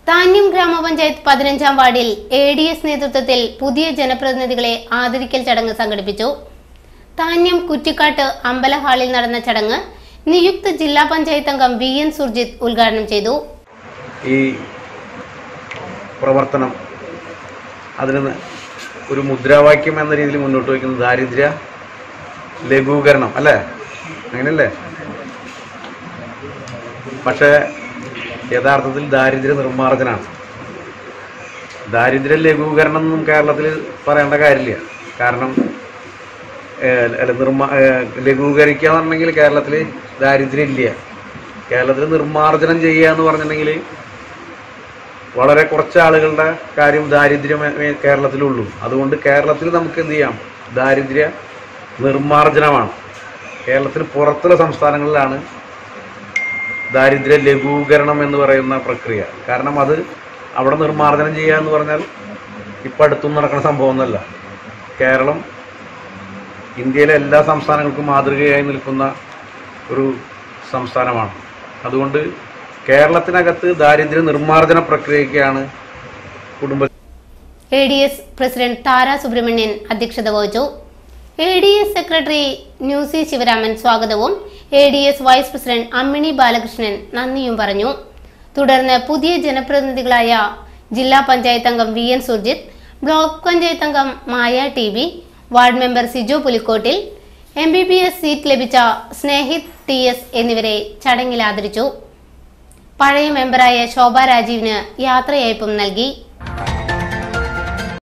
താന്യം ഗ്രാമപഞ്ചായത്ത് പതിനഞ്ചാം വാർഡിൽ എ ഡി എസ് നേതൃത്വത്തിൽ പുതിയ ജനപ്രതിനിധികളെ ആദരിക്കൽ ചടങ്ങ് സംഘടിപ്പിച്ചു താന്യം കുറ്റിക്കാട്ട് അമ്പല ഹാളിൽ നടന്ന ചടങ്ങ് നിയുക്ത ജില്ലാ പഞ്ചായത്ത് അംഗം വി എൻ സുർജിത്ത് ഉദ്ഘാടനം ചെയ്തു ഈ പ്രവർത്തനം അതിന് ഒരു മുദ്രാവാക്യം എന്ന രീതിയിൽ മുന്നോട്ട് വയ്ക്കുന്നത് ദാരിദ്ര്യ ലഘൂകരണം അല്ലേ അങ്ങനെയല്ലേ പക്ഷേ യഥാർത്ഥത്തിൽ ദാരിദ്ര്യ നിർമ്മാർജ്ജനാണ് ദാരിദ്ര്യ ലഘൂകരണം ഒന്നും കേരളത്തിൽ പറയേണ്ട കാര്യമില്ല കാരണം ഏഹ്, അല്ല നിർമ്മാ ഏഹ്, ലഘൂകരിക്കുക എന്ന് പറഞ്ഞെങ്കിൽ കേരളത്തിൽ ദാരിദ്ര്യം ഇല്ല കേരളത്തിൽ നിർമ്മാർജ്ജനം ചെയ്യുക എന്ന് പറഞ്ഞിട്ടുണ്ടെങ്കിൽ വളരെ കുറച്ച് ആളുകളുടെ കാര്യം ദാരിദ്ര്യം ഏ- കേരളത്തിലുള്ളൂ അതുകൊണ്ട് കേരളത്തിൽ നമുക്ക് എന്ത് ചെയ്യാം ദാരിദ്ര്യ നിർമ്മാർജ്ജനമാണ് കേരളത്തിന് പുറത്തുള്ള സംസ്ഥാനങ്ങളിലാണ് ദാരിദ്ര്യ ലഘൂകരണം എന്ന് പറയുന്ന പ്രക്രിയ കാരണം അത് അവിടെ നിർമ്മാർജ്ജനം ചെയ്യുക എന്ന് പറഞ്ഞാൽ ഇപ്പം അടുത്തൊന്നും നടക്കുന്ന സംഭവമൊന്നുമല്ല കേരളം ഇന്ത്യയിലെ എല്ലാ സംസ്ഥാനങ്ങൾക്കും മാതൃകയായി നിൽക്കുന്ന ഒരു സംസ്ഥാനമാണ് അതുകൊണ്ട് കേരളത്തിനകത്ത് ദാരിദ്ര്യ നിർമ്മാർജ്ജന പ്രക്രിയയ്ക്കാണ് കുടുംബ A D S president Tara Subramanian അധ്യക്ഷത വഹിച്ചു എ ഡി എസ് സെക്രട്ടറി ന്യൂസി ശിവരാമൻ സ്വാഗതവും A D S vice president Ammini Balakrishnan നന്ദിയും പറഞ്ഞു തുടർന്ന് പുതിയ ജനപ്രതിനിധികളായ ജില്ലാ പഞ്ചായത്ത് അംഗം V N Surjith block panchayat അംഗം Maya T V ward member Sijo Pulikkottil M B B S seat ലഭിച്ച സ്നേഹിത് ടി എസ് എന്നിവരെ ചടങ്ങിൽ ആദരിച്ചു പഴയ മെമ്പറായ ശോഭ രാജീവിന് യാത്രയയപ്പും നൽകി